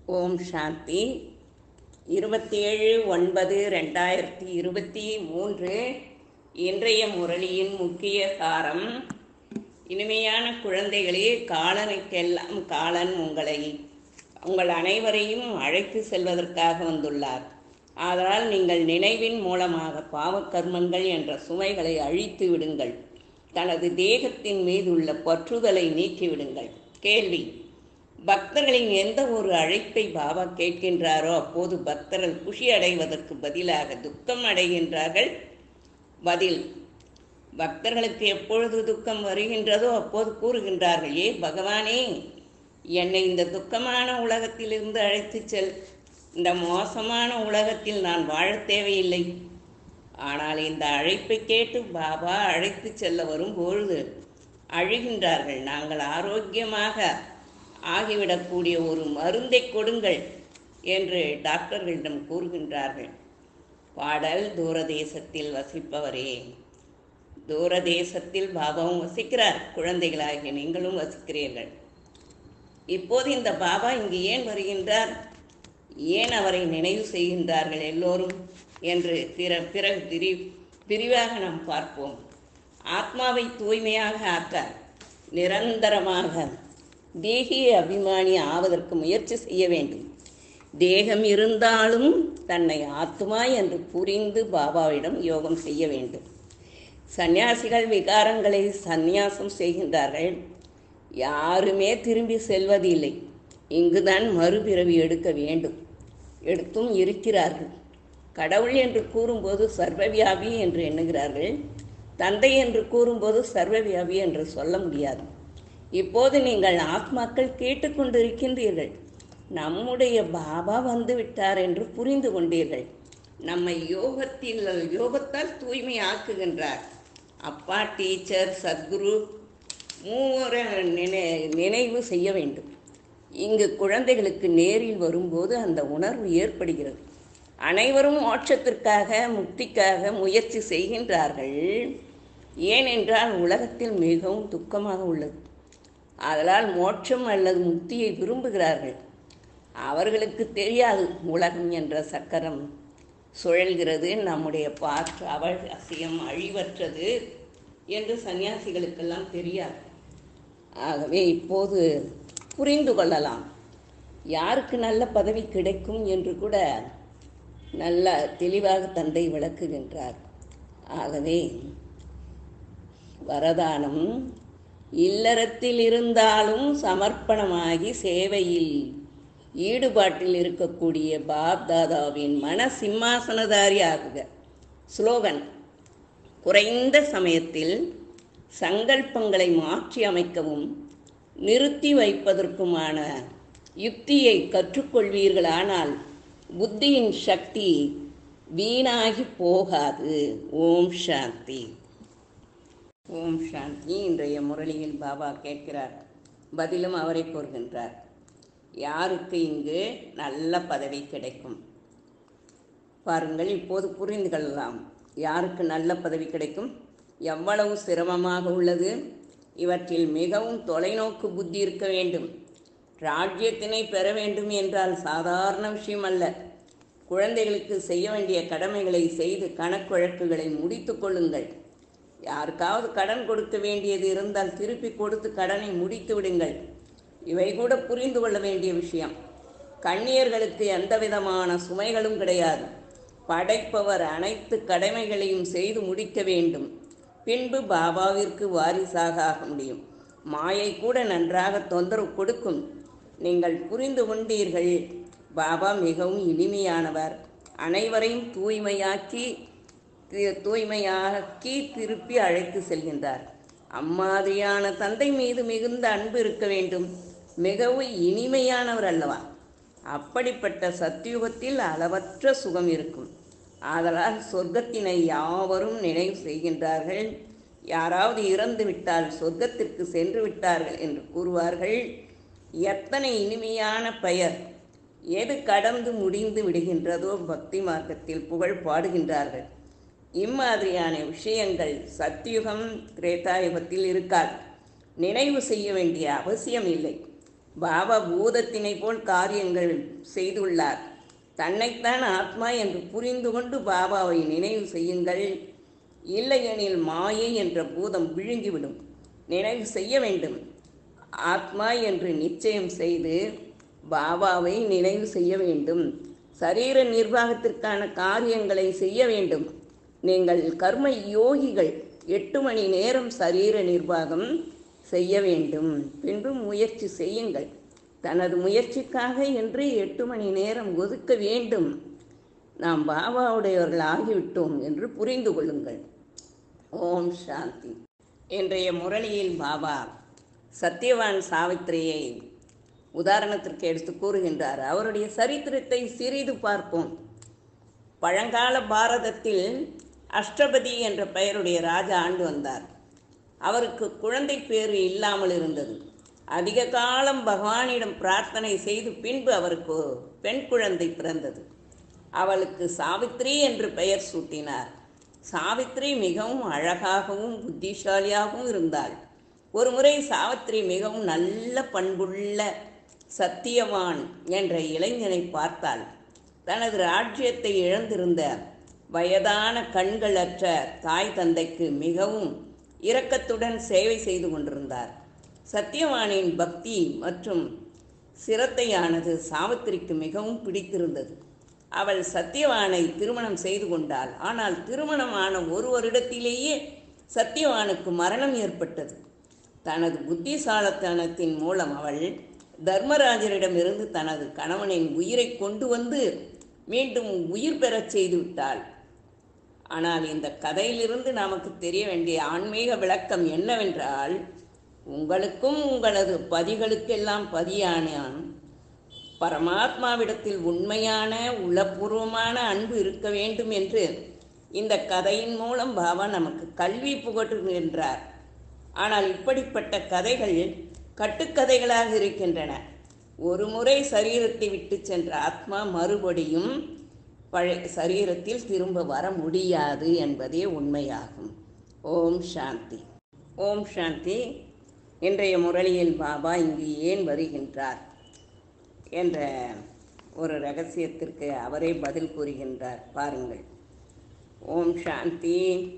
ஓம் சாந்தி இருபத்தி ஏழு ஒன்பது ரெண்டாயிரத்தி இருபத்தி மூன்று இன்றைய முரளியின் முக்கிய சாரம் இனிமையான குழந்தைகளே காலனுக்கெல்லாம் காலன் உங்களை உங்கள் அனைவரையும் அழைத்து செல்வதற்காக வந்துள்ளார் ஆதலால் நீங்கள் நினைவின் மூலமாக பாவக்கர்மங்கள் என்ற சுமைகளை அழித்து விடுங்கள் தனது தேகத்தின் மீது உள்ள பற்றுதலை நீக்கிவிடுங்கள் கேள்வி பக்தர்களின் எந்த ஒரு அழைப்பை பாபா கேட்கின்றாரோ அப்போது பக்தர்கள் குஷி அடைவதற்கு பதிலாக துக்கம் அடைகின்றார்கள் பதில் பக்தர்களுக்கு எப்பொழுது துக்கம் வருகின்றதோ அப்போது கூறுகின்றார்கள் ஏ பகவானே என்னை இந்த துக்கமான உலகத்திலிருந்து அழைத்துச் செல் இந்த மோசமான உலகத்தில் நான் வாழத் தேவையில்லை ஆனால் இந்த அழைப்பை கேட்டு பாபா அழைத்துச் செல்ல வரும்பொழுது அழுகின்றார்கள் நாங்கள் ஆரோக்கியமாக ஆகிவிடக்கூடிய ஒரு மருந்தை கொடுங்கள் என்று டாக்டர்களிடம் கூறுகின்றார்கள் பாடல் தூரதேசத்தில் வசிப்பவரே தூரதேசத்தில் பாபாவும் வசிக்கிறார் குழந்தைகளாகிய நீங்களும் வசிக்கிறீர்கள் இப்போது இந்த பாபா இங்கு ஏன் வருகின்றார் ஏன் அவரை நினைவு செய்கின்றார்கள் எல்லோரும் என்று பிற பிறகு பிரி விரிவாக நாம் பார்ப்போம் ஆத்மாவை தூய்மையாக ஆக்க நிரந்தரமாக தேகிய அபிமானி ஆவதற்கு முயற்சி செய்ய வேண்டும் தேகம் இருந்தாலும் தன்னை ஆத்மா என்று புரிந்து பாபாவிடம் யோகம் செய்ய வேண்டும் சந்நியாசிகள் விகாரங்களை சந்நியாசம் செய்கின்றார்கள் யாருமே திரும்பி செல்வதில்லை இங்குதான் மறுபிறவி எடுக்க வேண்டும் எடுத்தும் இருக்கிறார்கள் கடவுள் என்று கூறும்போது சர்வவியாபி என்று எண்ணுகிறார்கள் தந்தை என்று கூறும்போது சர்வவியாபி என்று சொல்ல முடியாது இப்போது நீங்கள் ஆத்மாக்கள் கேட்டுக்கொண்டிருக்கின்றீர்கள் நம்முடைய பாபா வந்து விட்டார் என்று புரிந்து கொண்டீர்கள் நம்மை யோகத்தில் யோகத்தால் தூய்மை ஆக்குகின்றார் அப்பா டீச்சர் சத்குரு மூவரை நினை நினைவு செய்ய வேண்டும் இங்கு குழந்தைகளுக்கு நேரில் வரும்போது அந்த உணர்வு ஏற்படுகிறது அனைவரும் மோட்சத்திற்காக முக்திக்காக முயற்சி செய்கின்றார்கள் ஏனென்றால் உலகத்தில் மிகவும் துக்கமாக உள்ளது அதனால் மோட்சம் அல்லது முக்தியை விரும்புகிறார்கள் அவர்களுக்கு தெரியாது உலகம் என்ற சக்கரம் சுழல்கிறது நம்முடைய பாற்று அவசியம் அழிவற்றது என்று சன்னியாசிகளுக்கெல்லாம் தெரியாது ஆகவே இப்போது புரிந்து கொள்ளலாம் யாருக்கு நல்ல பதவி கிடைக்கும் என்று கூட நல்ல தெளிவாக தந்தை விளக்குகின்றார் ஆகவே வரதானம் இல்லறத்தில் இருந்தாலும் சமர்ப்பணமாகி சேவையில் ஈடுபாட்டில் இருக்கக்கூடிய பாப் தாதாவின் மன சிம்மாசனதாரி ஆகுக ஸ்லோகன் குறைந்த சமயத்தில் சங்கல்பங்களை மாற்றி அமைக்கவும் நிறுத்தி வைப்பதற்குமான யுக்தியை கற்றுக்கொள்வீர்களானால் புத்தியின் சக்தி வீணாகி போகாது ஓம் சாந்தி ஓம் சாந்தி இன்றைய முரளியில் பாபா கேட்கிறார் பதிலும் அவரை கூறுகின்றார் யாருக்கு இங்கு நல்ல பதவி கிடைக்கும் பாருங்கள் இப்போது புரிந்து கொள்ளலாம் யாருக்கு நல்ல பதவி கிடைக்கும் எவ்வளவு சிரமமாக உள்ளது இவற்றில் மிகவும் தொலைநோக்கு புத்தி இருக்க வேண்டும் ராஜ்யத்தினை பெற வேண்டும் என்றால் சாதாரண விஷயம் அல்ல குழந்தைகளுக்கு செய்ய வேண்டிய கடமைகளை செய்து கணக்குழக்குகளை முடித்து கொள்ளுங்கள் யாருக்காவது கடன் கொடுக்க வேண்டியது இருந்தால் திருப்பி கொடுத்து கடனை முடித்து விடுங்கள் இவை கூட புரிந்து கொள்ள வேண்டிய விஷயம் கண்ணியர்களுக்கு எந்த விதமான சுமைகளும் கிடையாது படைப்பவர் அனைத்து கடமைகளையும் செய்து முடிக்க வேண்டும் பின்பு பாபாவிற்கு வாரிசாக ஆக முடியும் மாயை கூட நன்றாக தொந்தரவு கொடுக்கும் நீங்கள் புரிந்து கொண்டீர்கள் பாபா மிகவும் இனிமையானவர் அனைவரையும் தூய்மையாக்கி தூய்மையாக்கி திருப்பி அழைத்து செல்கின்றார் அம்மாதிரியான தந்தை மீது மிகுந்த அன்பு இருக்க வேண்டும் மிகவும் இனிமையானவர் அல்லவா அப்படிப்பட்ட சத்தியுகத்தில் அளவற்ற சுகம் இருக்கும் ஆதலால் சொர்க்கத்தினை யாவரும் நினைவு செய்கின்றார்கள் யாராவது இறந்து விட்டால் சொர்க்கத்திற்கு சென்று விட்டார்கள் என்று கூறுவார்கள் எத்தனை இனிமையான பெயர் எது கடந்து முடிந்து விடுகின்றதோ பக்தி மார்க்கத்தில் புகழ் பாடுகின்றார்கள் இம்மாதிரியான விஷயங்கள் சத்தியுகம் திரேதாயுகத்தில் இருக்காது நினைவு செய்ய வேண்டிய அவசியம் இல்லை பாபா பூதத்தினை போல் காரியங்கள் செய்துள்ளார் தன்னைத்தான் ஆத்மா என்று புரிந்து கொண்டு பாபாவை நினைவு செய்யுங்கள் இல்லையெனில் மாயை என்ற பூதம் விழுங்கிவிடும் நினைவு செய்ய வேண்டும் ஆத்மா என்று நிச்சயம் செய்து பாபாவை நினைவு செய்ய வேண்டும் சரீர நிர்வாகத்திற்கான காரியங்களை செய்ய வேண்டும் நீங்கள் கர்ம யோகிகள் எட்டு மணி நேரம் சரீர நிர்வாகம் செய்ய வேண்டும் பின்பு முயற்சி செய்யுங்கள் தனது முயற்சிக்காக என்று எட்டு மணி நேரம் ஒதுக்க வேண்டும் நாம் பாபாவுடையவர்கள் ஆகிவிட்டோம் என்று புரிந்து கொள்ளுங்கள் ஓம் சாந்தி இன்றைய முரளியில் பாபா சத்யவான் சாவித்திரியை உதாரணத்திற்கு எடுத்து கூறுகின்றார் அவருடைய சரித்திரத்தை சிறிது பார்ப்போம் பழங்கால பாரதத்தில் அஷ்டபதி என்ற பெயருடைய ராஜா ஆண்டு வந்தார் அவருக்கு குழந்தை பேறு இல்லாமல் இருந்தது அதிக காலம் பகவானிடம் பிரார்த்தனை செய்து பின்பு அவருக்கு பெண் குழந்தை பிறந்தது அவளுக்கு சாவித்ரி என்று பெயர் சூட்டினார் சாவித்ரி மிகவும் அழகாகவும் புத்திசாலியாகவும் இருந்தாள் ஒருமுறை சாவித்ரி மிகவும் நல்ல பண்புள்ள சத்தியவான் என்ற இளைஞனை பார்த்தாள் தனது ராஜ்யத்தை இழந்திருந்த வயதான கண்களற்ற தாய் தந்தைக்கு மிகவும் இரக்கத்துடன் சேவை செய்து கொண்டிருந்தார் சத்தியவானின் பக்தி மற்றும் சிரத்தையானது சாவித்திரிக்கு மிகவும் பிடித்திருந்தது அவள் சத்தியவானை திருமணம் செய்து கொண்டாள் ஆனால் திருமணமான ஒரு வருடத்திலேயே சத்தியவானுக்கு மரணம் ஏற்பட்டது தனது புத்திசாலத்தனத்தின் மூலம் அவள் தர்மராஜரிடமிருந்து தனது கணவனின் உயிரை கொண்டு வந்து மீண்டும் உயிர் பெறச் செய்து விட்டாள் ஆனால் இந்த கதையிலிருந்து நமக்கு தெரிய வேண்டிய ஆன்மீக விளக்கம் என்னவென்றால் உங்களுக்கும் உங்களது பதிகளுக்கெல்லாம் பதியானான் பரமாத்மாவிடத்தில் உண்மையான உளப்பூர்வமான அன்பு இருக்க வேண்டும் என்று இந்த கதையின் மூலம் பாபா நமக்கு கல்வி புகட்டுகின்றார் ஆனால் இப்படிப்பட்ட கதைகள் கட்டுக்கதைகளாக இருக்கின்றன ஒரு முறை சரீரத்தை விட்டு சென்ற ஆத்மா மறுபடியும் பழைய சரீரத்தில் திரும்ப வர முடியாது என்பதே உண்மையாகும் ஓம் சாந்தி ஓம் சாந்தி இன்றைய முரளியில் பாபா இங்கு ஏன் வருகின்றார் என்ற ஒரு ரகசியத்திற்கு அவரே பதில் கூறுகின்றார் பாருங்கள் ஓம் சாந்தி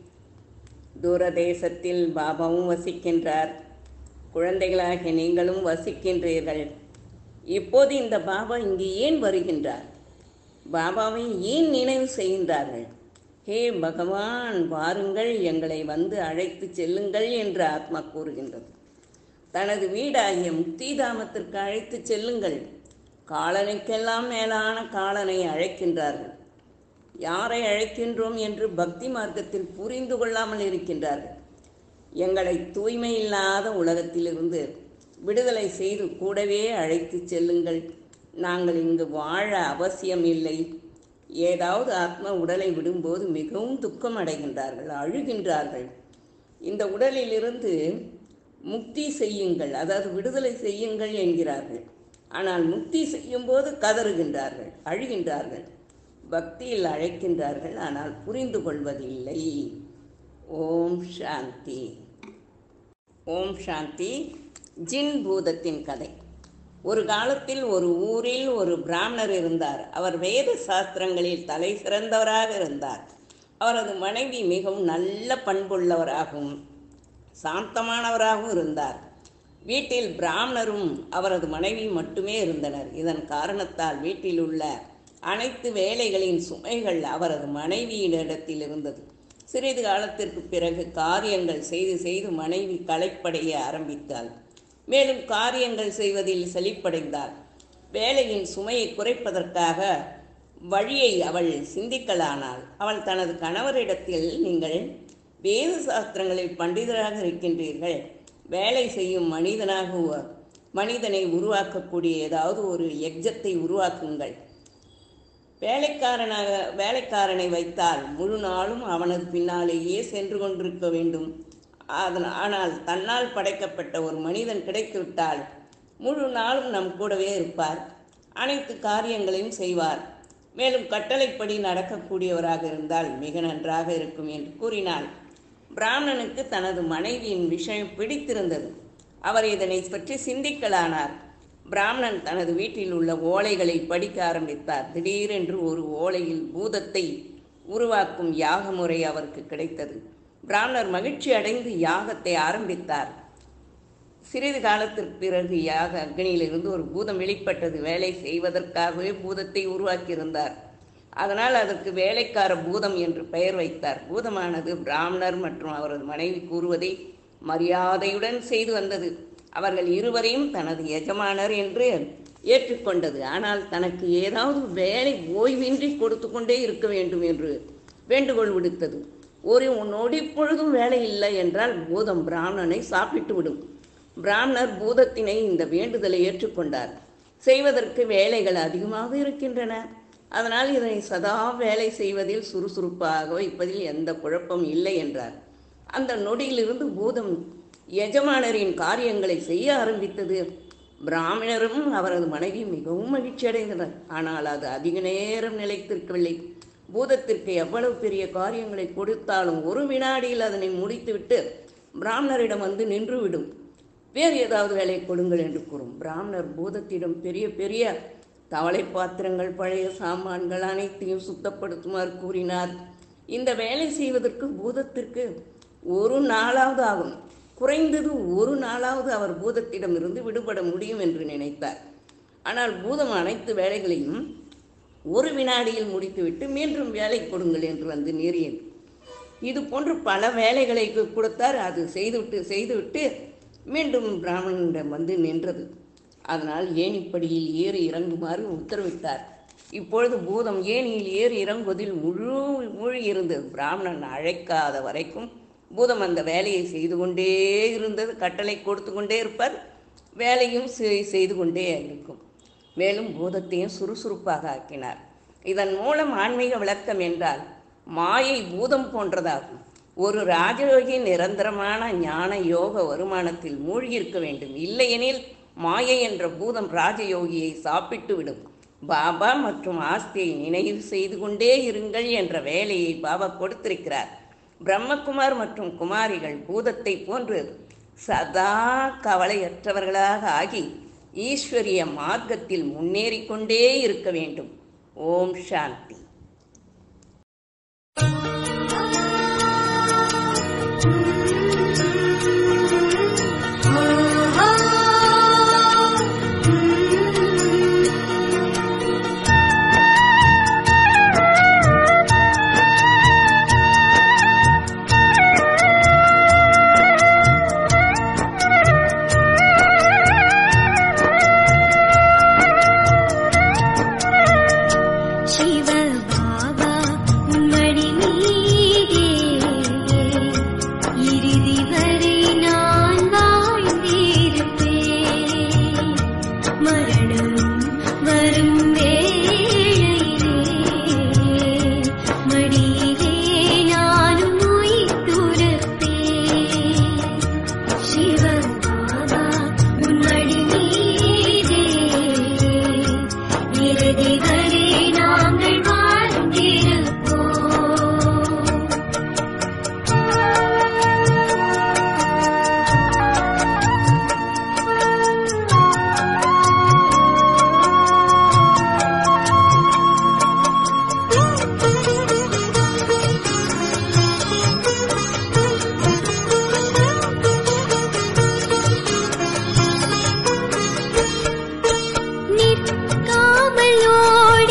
தூரதேசத்தில் பாபாவும் வசிக்கின்றார் குழந்தைகளாகிய நீங்களும் வசிக்கின்றீர்கள் இப்போது இந்த பாபா இங்கு ஏன் வருகின்றார் பாபாவை ஏன் நினைவு செய்கின்றார்கள் ஹே பகவான் வாருங்கள் எங்களை வந்து அழைத்து செல்லுங்கள் என்று ஆத்மா கூறுகின்றது தனது வீடாகிய முக்திதாமத்திற்கு அழைத்து செல்லுங்கள் காலனுக்கெல்லாம் மேலான காலனை அழைக்கின்றார்கள் யாரை அழைக்கின்றோம் என்று பக்தி மார்க்கத்தில் புரிந்து கொள்ளாமல் இருக்கின்றார்கள் எங்களை தூய்மை இல்லாத உலகத்திலிருந்து விடுதலை செய்து கூடவே அழைத்து செல்லுங்கள் நாங்கள் இங்கு வாழ அவசியம் இல்லை ஏதாவது ஆத்மா உடலை விடும்போது மிகவும் துக்கம் அடைகின்றார்கள் அழுகின்றார்கள் இந்த உடலிலிருந்து முக்தி செய்யுங்கள் அதாவது விடுதலை செய்யுங்கள் என்கிறார்கள் ஆனால் முக்தி செய்யும்போது கதறுகின்றார்கள் அழுகின்றார்கள் பக்தியில் அழைக்கின்றார்கள் ஆனால் புரிந்து கொள்வதில்லை ஓம் சாந்தி ஓம் சாந்தி ஜின் பூதத்தின் கதை ஒரு காலத்தில் ஒரு ஊரில் ஒரு பிராமணர் இருந்தார் அவர் வேத சாஸ்திரங்களில் தலை சிறந்தவராக இருந்தார் அவரது மனைவி மிகவும் நல்ல பண்புள்ளவராகவும் சாந்தமானவராகவும் இருந்தார் வீட்டில் பிராமணரும் அவரது மனைவி மட்டுமே இருந்தனர் இதன் காரணத்தால் வீட்டில் உள்ள அனைத்து வேலைகளின் சுமைகள் அவரது மனைவியினிடத்தில் இருந்தது சிறிது காலத்திற்கு பிறகு காரியங்கள் செய்து செய்து மனைவி களைப்படைய ஆரம்பித்தாள் மேலும் காரியங்கள் செய்வதில் செழிப்படைந்தாள் வேலையின் சுமையை குறைப்பதற்காக வழியை அவள் சிந்திக்கலானாள் அவள் தனது கணவரிடத்தில் நீங்கள் வேத சாஸ்திரங்களில் பண்டிதராக இருக்கின்றீர்கள் வேலை செய்யும் மனிதனாக உ- மனிதனை உருவாக்கக்கூடிய ஏதாவது ஒரு எக்ஜத்தை உருவாக்குங்கள் வேலைக்காரனாக வேலைக்காரனை வைத்தால் முழு நாளும் அவனது பின்னாலேயே சென்று கொண்டிருக்க வேண்டும் அதன் ஆனால் தன்னால் படைக்கப்பட்ட ஒரு மனிதன் கிடைத்துவிட்டால் முழு நாளும் நம் கூடவே இருப்பார் அனைத்து காரியங்களையும் செய்வார் மேலும் கட்டளைப்படி நடக்கக்கூடியவராக இருந்தால் மிக நன்றாக இருக்கும் என்று கூறினாள் பிராமணனுக்கு தனது மனைவியின் விஷயம் பிடித்திருந்தது அவர் இதனை பற்றி சிந்திக்கலானார் பிராமணன் தனது வீட்டில் உள்ள ஓலைகளை படிக்க ஆரம்பித்தார் திடீரென்று ஒரு ஓலையில் பூதத்தை உருவாக்கும் யாக முறை அவருக்கு கிடைத்தது பிராமணர் மகிழ்ச்சி அடைந்து யாகத்தை ஆரம்பித்தார் சிறிது காலத்திற்கு பிறகு யாக அக்னியிலிருந்து ஒரு பூதம் வெளிப்பட்டது வேலை செய்வதற்காகவே பூதத்தை உருவாக்கியிருந்தார் அதனால் அதற்கு வேலைக்கார பூதம் என்று பெயர் வைத்தார் பூதமானது பிராமணர் மற்றும் அவரது மனைவி கூறுவதை மரியாதையுடன் செய்து வந்தது அவர்கள் இருவரையும் தனது எஜமானர் என்று ஏற்றுக்கொண்டது ஆனால் தனக்கு ஏதாவது வேலை ஓய்வின்றி கொடுத்து கொண்டே இருக்க வேண்டும் என்று வேண்டுகோள் விடுத்தது ஒரு நொடி பொழுதும் வேலை இல்லை என்றால் பூதம் பிராமணனை சாப்பிட்டு விடும் பிராமணர் பூதத்தினை இந்த வேண்டுதலை ஏற்றுக்கொண்டார் செய்வதற்கு வேலைகள் அதிகமாக இருக்கின்றன அதனால் இதனை சதா வேலை செய்வதில் சுறுசுறுப்பாக வைப்பதில் எந்த குழப்பம் இல்லை என்றார் அந்த நொடியிலிருந்து பூதம் எஜமானரின் காரியங்களை செய்ய ஆரம்பித்தது பிராமணரும் அவரது மனைவி மிகவும் மகிழ்ச்சி அடைந்தனர் ஆனால் அது அதிக நேரம் நிலைத்திருக்கவில்லை பூதத்திற்கு எவ்வளவு பெரிய காரியங்களை கொடுத்தாலும் ஒரு வினாடியில் அதனை முடித்துவிட்டு பிராமணரிடம் வந்து நின்றுவிடும் வேறு ஏதாவது வேலை கொடுங்கள் என்று கூறும் பிராமணர் பூதத்திடம் பெரிய பெரிய தவளை பாத்திரங்கள் பழைய சாமான்கள் அனைத்தையும் சுத்தப்படுத்துமாறு கூறினார் இந்த வேலை செய்வதற்கு பூதத்திற்கு ஒரு நாளாவது ஆகும் குறைந்தது ஒரு நாளாவது அவர் பூதத்திடமிருந்து விடுபட முடியும் என்று நினைத்தார் ஆனால் பூதம் அனைத்து வேலைகளையும் ஒரு வினாடியில் முடித்துவிட்டு மீண்டும் வேலை கொடுங்கள் என்று வந்து நேரியது இது போன்று பல வேலைகளை கொடுத்தார் அது செய்துவிட்டு செய்துவிட்டு மீண்டும் பிராமணனிடம் வந்து நின்றது அதனால் ஏணிப்படியில் ஏறி இறங்குமாறு உத்தரவிட்டார் இப்பொழுது பூதம் ஏணியில் ஏறி இறங்குவதில் முழு மூழ்கி இருந்தது பிராமணன் அழைக்காத வரைக்கும் பூதம் அந்த வேலையை செய்து கொண்டே இருந்தது கட்டளை கொடுத்து கொண்டே இருப்பார் வேலையும் செய்- செய்து கொண்டே இருக்கும் மேலும் பூதத்தையும் சுறுசுறுப்பாக ஆக்கினார் இதன் மூலம் ஆன்மீக விளக்கம் என்றால் மாயை பூதம் போன்றதாகும் ஒரு ராஜயோகி நிரந்தரமான ஞான யோக வருமானத்தில் மூழ்கியிருக்க வேண்டும் இல்லையெனில் மாயை என்ற பூதம் ராஜயோகியை சாப்பிட்டு விடும் பாபா மற்றும் ஆஸ்தியை நினைவு செய்து கொண்டே இருங்கள் என்ற வேலையை பாபா கொடுத்திருக்கிறார் பிரம்மகுமார் மற்றும் குமாரிகள் பூதத்தை போன்று சதா கவலையற்றவர்களாக ஆகி ஈஸ்வரிய மார்க்கத்தில் முன்னேறிக் கொண்டே இருக்க வேண்டும் ஓம் சாந்தி சிவ பாபா உம்மடி மீதே இறுதி வரை நான் வாழ்ந்திருப்பேன் மரணம் வரும் வேளையிலே மடியிலே நானும் உயிர்த்துறப்பேன் சிவ பாபா உம்மடி மீதே இறுதி வரை நாங்கள் வாழ்ந்திருப்போம் நிற்காமல் ஓடி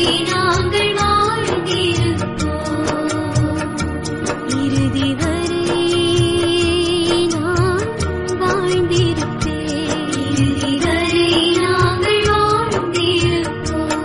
நாங்கள் வாழ்ந்திருப்போம் இறுதி வரை நான் வாழ்ந்திருப்பேன் இறுதி வரை நாங்கள் வாழ்ந்திருப்போம்